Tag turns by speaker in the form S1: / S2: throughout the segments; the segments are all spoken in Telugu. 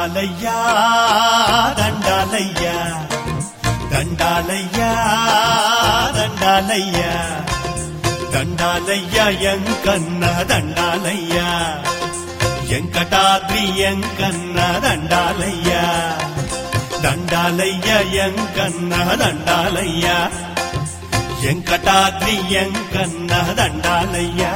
S1: దండాలయ్యా దండాలయ్యా దండాలయ్యా దండాలయ్యా దండాలయ్యా ఎంకన్న దండాలయ్యా ఎంకటాద్రి ఎంకన్న దండాలయ్యా దండాలయ్యా ఎంకన్న దండాలయ్యా ఎంకటాద్రి ఎంకన్న దండాలయ్యా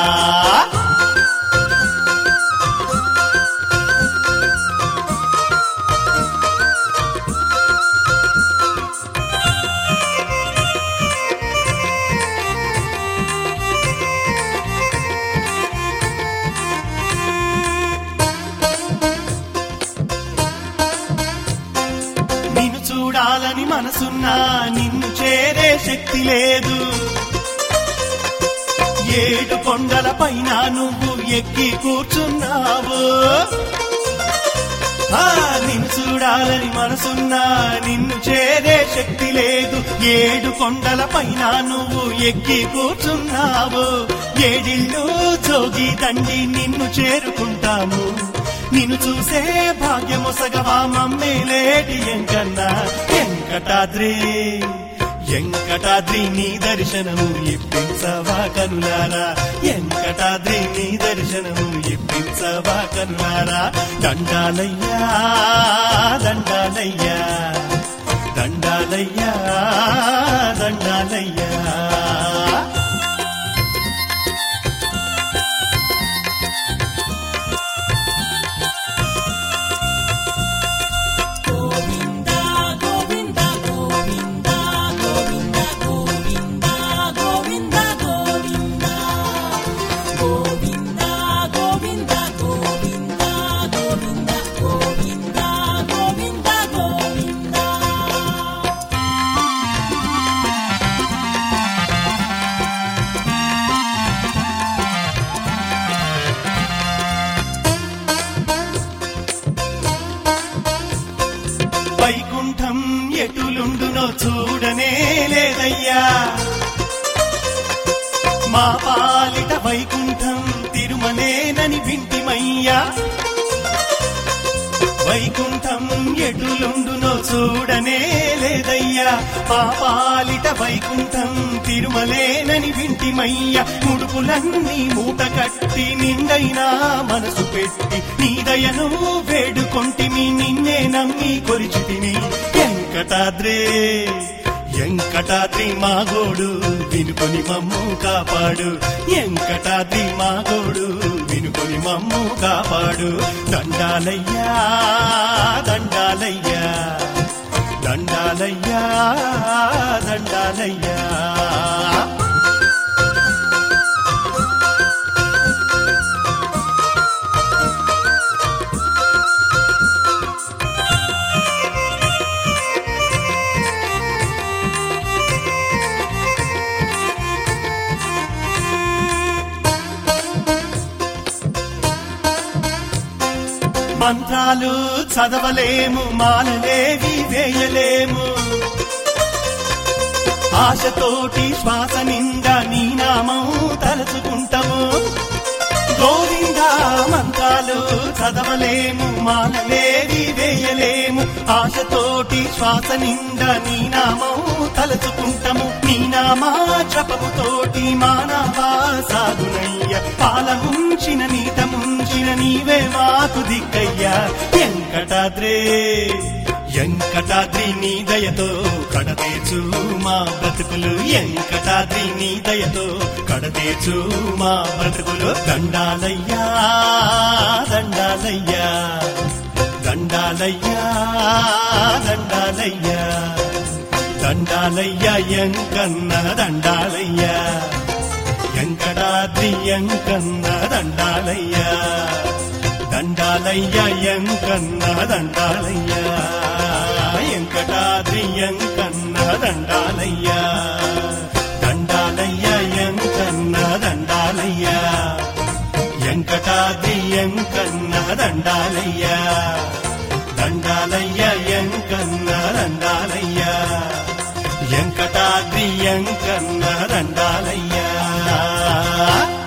S1: నిన్ను చూడాలని మనసున్నా నిన్ను చేరే శక్తి లేదు ఏడు కొండల పైన నువ్వు ఎక్కి కూర్చున్నావు ఆ, నిన్ను చూడాలని మనసున్నా నిన్ను చేరే శక్తి లేదు ఏడు కొండల పైన నువ్వు ఎక్కి కూర్చున్నావు ఏడిళ్ళు జోగి తండి నిన్ను చేరుకుంటాము నిన్ను చూసే భాగ్యమొసగవా మమ్మేలేటి ఎంకన్నా వెంకటాద్రి వెంకటాద్రి నీ దర్శనము ఇప్పించవా కనులారా వెంకటాద్రి నీ దర్శనము ఇప్పించవా కనులారా దండాలయ్యా దండాలయ్యా దండాలయ్యా దండాలయ్యా
S2: గోవింద గోవింద గోవింద గోవింద గోవింద గోవింద గోవింద గోవింద గోవింద గోవింద గోవింద గోవింద గోవింద గోవింద
S1: వైకుంఠం ఎటులుండునో చూడనే లేదయ్యా మా పాలిట వైకుంఠం తిరుమలేనని వింటిమయ్యా వైకుంఠం ఎటులుండునో చూడనే లేదయ్యా మా పాలిట వైకుంఠం తిరుమలేనని వింటిమయ్యా ముడుపులన్నీ మూట కట్టి నిండైనా మనసు పెట్టి నీ దయను వేడుకొంటిమి నిన్నే నమ్మి కొరిచితిని వెంకటాద్రే వెంకటాద్రి మా గోడు వినుకొని మమ్ము కాపాడు వెంకటాద్రి మా గోడు వినుకొని మమ్ము కాపాడు దండాలయ్యా దండాలయ్యా దండాలయ్యా దండాలయ్యా మంత్రాలు చదవలేము మాలలేవి వేయలేము ఆశతోటి శ్వాస నిండా నీ నామం తలుచుకుంటాము గోవింద మంత్రాలు చదవలేము మాలలేవి వేయలేము ఆశతోటి శ్వాస నిండా నీ నామం తలుచుకుంటాము నీ నామా జపముతోటి మానవా సాగునయ్య పాలముంచిన నీత ముంచిన నీవే మాకు దిక్కయ్యా వెంకటాద్రే వెంకటాద్రి నీ దయతో కడతేచు మా బ్రతుకులు వెంకటాద్రి నీ దయతో కడతేచు మా బ్రతుకులు దండాలయ్యా దండాలయ్యా దండాలయ్యా దండాలయ్యా దండాలయ్యా ఎంకన్న దండాలయ్యా వెంకటాద్రి ఎంకన్న దండాలయ్యా దండాలయ్యా ఎంకన్న దండాలయ్యా వెంకటాద్రి ఎంకన్న దండాలయ్యా దండాలయ్యా ఎంకన్న దండాలయ్యా వెంకటాద్రి ఎంకన్న దండాలయ్యా దండాలయ్యా ఎంకన్న దండాలయ్యా వెంకటాద్రి ఎంకన్న దండాలయ్యా